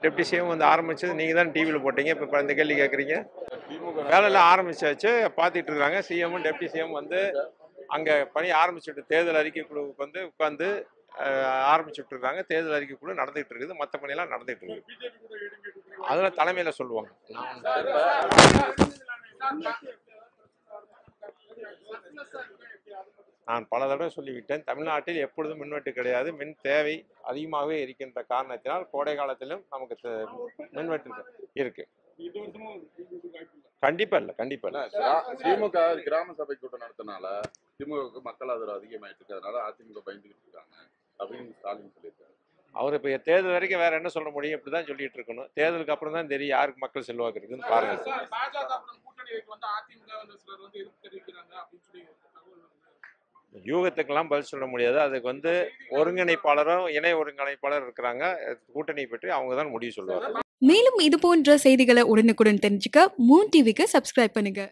Deputy CM வந்து ஆரம்பிச்சது நீங்கள் தான் டிவியில் போட்டீங்க இப்போ இந்த கேள்வி கேட்குறீங்க வேலையெல்லாம் ஆரம்பிச்சாச்சு பார்த்துட்டு இருக்காங்க சிஎம்மும் டெப்டி சிஎம் வந்து அங்கே பணி ஆரம்பிச்சுட்டு தேர்தல் அறிக்கை குழுவுக்கு வந்து உட்காந்து ஆரம்பிச்சுட்டு இருக்காங்க தேர்தல் அறிக்கை குழு நடந்துகிட்டு இருக்குது மற்ற பணியெல்லாம் நடந்துகிட்டு இருக்குது அதில் தலைமையில் சொல்லுவாங்க நான் நான் பல தடவை சொல்லிவிட்டேன் தமிழ்நாட்டில் எப்பொழுதும் மின்வெட்டு கிடையாது மின் தேவை அதிகமாகவே இருக்கின்ற காரணத்தினால் கோடை காலத்திலும் நமக்கு தே- மின்வெட்டு இருக்கு- இருக்கு கண்டிப்பா இல்லை கண்டிப்பா இல்லை கிரா- திமுக கிராம சபை கூட்டம் நடத்தினால திமுகவுக்கு மக்கள் ஆதரவு அதிகமாயிட்டு இருக்கிறதுனால அதிமுக பயந்துகிட்டு இருக்காங்க அப்படின்னு ஸ்டாலின் சொல்லியிருக்காரு அவர் இப்போ தேர்தல் வரைக்கும் வேற என்ன சொல்ல முடியும் இப்படி தான் சொல்லிட்டு இருக்கணும் தேர்தலுக்கு அப்புறம் தான் தெரியும் யாருக்கு மக்கள் செல்வாக்கு இருக்குன்னு பாருங்க சார் பாஜகவுடன் கூட்டணிக்கு வந்து அதிமுக வந்து சிலர் வந்து எதிர்ப்பு தெரிவிக்கிறாங்க அப்படின்னு சொல்லி ஒரு தகவல் வருது. யூகத்துக்கெல்லாம் பதில் சொல்ல முடியாது அதுக்கு வந்து ஒருங்கிணைப்பாளரும் இணை ஒருங்கிணைப்பாளர் இருக்கிறாங்க கூட்டணி பற்றி அவங்க தான் முடிவு சொல்லுவாங்க மேலும் இது போன்ற செய்திகளை உடனுக்குடன் தெரிஞ்சுக்க மூன் டிவிக்கு சப்ஸ்கிரைப் பண்ணுங்க